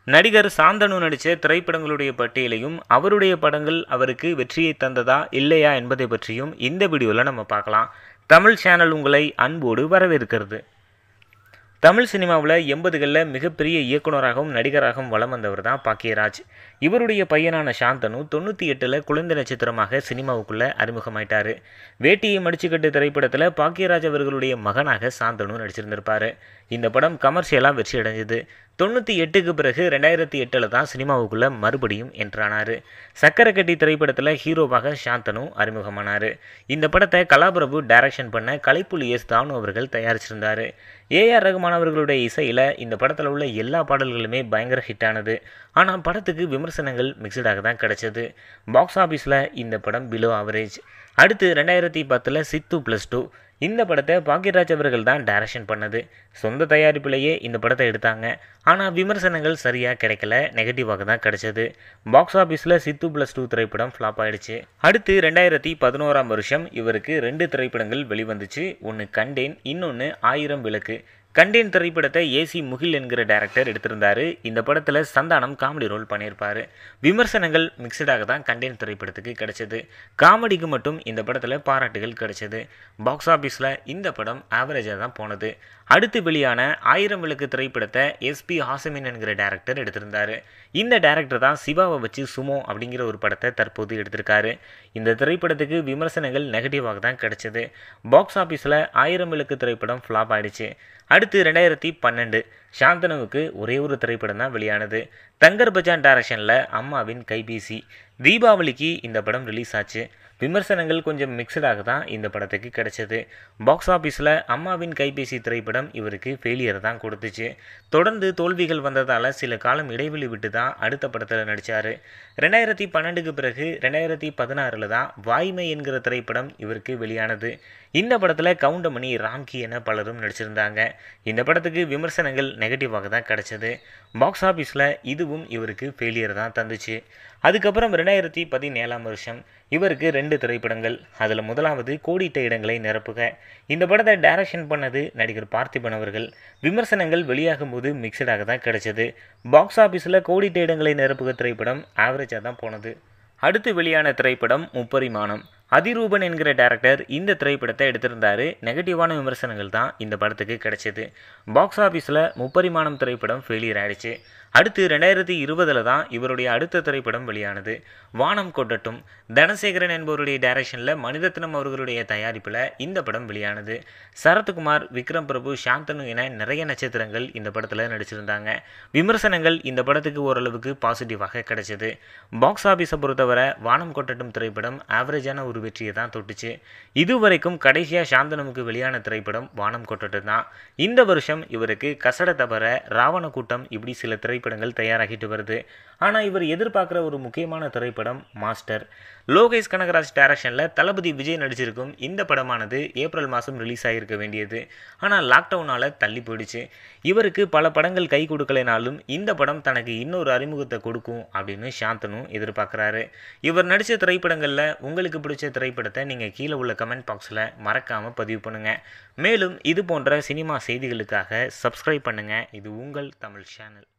நடிகர் சாந்தனு நடித்த திரைப்படங்களுடைய பட்டியலையும் அவருடைய படங்கள் அவருக்கு வெற்றியை தந்ததா இல்லையா என்பதை பற்றியும் இந்த வீடியோவில் நம்ம பார்க்கலாம் தமிழ் சேனல் உங்களை அன்போடு வரவேற்கிறது தமிழ் சினிமாவில் எண்பதுகளில் மிகப்பெரிய இயக்குனராகவும் நடிகராகவும் வலம் வந்தவர் தான் பாக்கியராஜ் இவருடைய பையனான சாந்தனு தொண்ணூற்றி எட்டில் குழந்தை நட்சத்திரமாக சினிமாவுக்குள்ளே அறிமுகமாயிட்டார் வேட்டியை மடிச்சுக்கட்டு திரைப்படத்தில் பாக்கியராஜ் அவர்களுடைய மகனாக சாந்தனு நடிச்சிருந்திருப்பார் இந்த படம் கமர்ஷியலாக வெற்றி அடைஞ்சது தொண்ணூற்றி எட்டுக்கு பிறகு ரெண்டாயிரத்தி எட்டில் தான் சினிமாவுக்குள்ளே மறுபடியும் என்றானார் சக்கரக்கட்டி திரைப்படத்தில் ஹீரோவாக சாந்தனு அறிமுகமானார் இந்த படத்தை கலாபிரபு டைரக்ஷன் பண்ண கலைப்புலி எஸ் தானு அவர்கள் தயாரிச்சிருந்தார் ஏஆர் ரகுமான் அவர்களுடைய இசையில் இந்த படத்தில் உள்ள எல்லா பாடல்களுமே பயங்கர ஹிட்டானது ஆனால் படத்துக்கு விமர்சனங்கள் மிக்சடாக தான் கிடைச்சது பாக்ஸ் ஆஃபீஸில் இந்த படம் பிலோ ஆவரேஜ் அடுத்து ரெண்டாயிரத்தி பத்தில் சித்து ப்ளஸ் டூ இந்த படத்தை பாக்யராஜ் அவர்கள் தான் டைரக்ஷன் பண்ணது சொந்த தயாரிப்பிலேயே இந்த படத்தை எடுத்தாங்க ஆனால் விமர்சனங்கள் சரியாக கிடைக்கல நெகட்டிவாக தான் கிடைச்சது பாக்ஸ் ஆஃபீஸில் சித்து ப்ளஸ் டூ திரைப்படம் ஃப்ளாப் ஆயிடுச்சு அடுத்து ரெண்டாயிரத்தி பதினோராம் வருஷம் இவருக்கு ரெண்டு திரைப்படங்கள் வெளிவந்துச்சு ஒன்று கண்டேன் இன்னொன்று ஆயிரம் விளக்கு கண்டேன் திரைப்படத்தை ஏசி முகில் என்கிற டேரக்டர் எடுத்திருந்தார் இந்த படத்தில் சந்தானம் காமெடி ரோல் பண்ணியிருப்பார் விமர்சனங்கள் மிக்சடாக தான் கண்டேன் திரைப்படத்துக்கு கிடைச்சது காமெடிக்கு மட்டும் இந்த படத்தில் பாராட்டுகள் கிடைச்சது பாக்ஸ் ஆஃபீஸில் இந்த படம் ஆவரேஜாக தான் போனது அடுத்து வெளியான ஆயிரம் விளக்கு திரைப்படத்தை எஸ்பி ஹாசமின் என்கிற டேரக்டர் எடுத்திருந்தார் இந்த டேரக்டர் தான் சிவாவை வச்சு சுமோ அப்படிங்கிற ஒரு படத்தை தற்போது எடுத்திருக்காரு இந்த திரைப்படத்துக்கு விமர்சனங்கள் நெகட்டிவாக தான் கிடைச்சது பாக்ஸ் ஆஃபீஸில் ஆயிரம் விளக்கு திரைப்படம் ஃப்ளாப் ஆயிடுச்சு அடுத்து ரெண்டாயிரத்தி பன்னெண்டு சாந்தனுவுக்கு ஒரே ஒரு திரைப்படம் தான் வெளியானது தங்கர் பஜான் டைரக்ஷனில் அம்மாவின் கைபேசி தீபாவளிக்கு இந்த படம் ரிலீஸ் ஆச்சு விமர்சனங்கள் கொஞ்சம் மிக்சடாக தான் இந்த படத்துக்கு கிடைச்சது பாக்ஸ் ஆஃபீஸில் அம்மாவின் கைபேசி திரைப்படம் இவருக்கு ஃபெயிலியர் தான் கொடுத்துச்சு தொடர்ந்து தோல்விகள் வந்ததால் சில காலம் இடைவெளி விட்டு தான் அடுத்த படத்தில் நடித்தார் ரெண்டாயிரத்தி பன்னெண்டுக்கு பிறகு ரெண்டாயிரத்தி பதினாறில் தான் வாய்மை என்கிற திரைப்படம் இவருக்கு வெளியானது இந்த படத்தில் கவுண்டமணி ராம்கி என பலரும் நடிச்சிருந்தாங்க இந்த படத்துக்கு விமர்சனங்கள் நெகட்டிவாக தான் கிடைச்சது பாக்ஸ் ஆஃபீஸில் இதுவும் இவருக்கு ஃபெயிலியர் தான் தந்துச்சு அதுக்கப்புறம் ரெண்டாயிரத்தி பதினேழாம் வருஷம் இவருக்கு ரெண்டு திரைப்படங்கள் அதில் முதலாவது கோடிட்ட இடங்களை நிரப்புக இந்த படத்தை டைரக்ஷன் பண்ணது நடிகர் பார்த்திபன் அவர்கள் விமர்சனங்கள் வெளியாகும் போது மிக்சடாக தான் கிடைச்சது பாக்ஸ் ஆஃபீஸில் கோடிட்ட இடங்களை நிரப்புக திரைப்படம் ஆவரேஜாக தான் போனது அடுத்து வெளியான திரைப்படம் முப்பரிமாணம் அதிரூபன் என்கிற டேரக்டர் இந்த திரைப்படத்தை எடுத்திருந்தார் நெகட்டிவான விமர்சனங்கள் தான் இந்த படத்துக்கு கிடைச்சது பாக்ஸ் ஆஃபீஸில் முப்பரிமாணம் திரைப்படம் ஃபெயிலியர் ஆயிடுச்சு அடுத்து ரெண்டாயிரத்தி இருபதில் தான் இவருடைய அடுத்த திரைப்படம் வெளியானது வானம் கொட்டட்டும் தனசேகரன் என்பவருடைய டைரக்ஷனில் மனிதத்தினம் அவர்களுடைய தயாரிப்பில் இந்த படம் வெளியானது சரத்குமார் விக்ரம் பிரபு சாந்தனு என நிறைய நட்சத்திரங்கள் இந்த படத்தில் நடிச்சிருந்தாங்க விமர்சனங்கள் இந்த படத்துக்கு ஓரளவுக்கு பாசிட்டிவாக கிடைச்சது பாக்ஸ் ஆஃபீஸை பொறுத்தவரை வானம் கொட்டட்டும் திரைப்படம் ஆவரேஜான ஒரு வெற்றியை தான் தொட்டுச்சு இதுவரைக்கும் கடைசியாக சாந்தனமுக்கு வெளியான திரைப்படம் வானம் கொட்டட்டும் தான் இந்த வருஷம் இவருக்கு கசட தவிர ராவண கூட்டம் இப்படி சில திரைப்படங்கள் தயாராகிட்டு வருது ஆனால் இவர் எதிர்பார்க்குற ஒரு முக்கியமான திரைப்படம் மாஸ்டர் லோகேஷ் கனகராஜ் டைரக்ஷனில் தளபதி விஜய் நடிச்சிருக்கும் இந்த படமானது ஏப்ரல் மாதம் ரிலீஸ் ஆகியிருக்க வேண்டியது ஆனால் லாக்டவுனால் தள்ளி போயிடுச்சு இவருக்கு பல படங்கள் கை கொடுக்கலைனாலும் இந்த படம் தனக்கு இன்னொரு அறிமுகத்தை கொடுக்கும் அப்படின்னு சாந்தனு எதிர்பார்க்குறாரு இவர் நடித்த திரைப்படங்களில் உங்களுக்கு பிடிச்ச திரைப்படத்தை நீங்கள் கீழே உள்ள கமெண்ட் பாக்ஸில் மறக்காமல் பதிவு பண்ணுங்கள் மேலும் இது போன்ற சினிமா செய்திகளுக்காக சப்ஸ்கிரைப் பண்ணுங்கள் இது உங்கள் தமிழ் சேனல்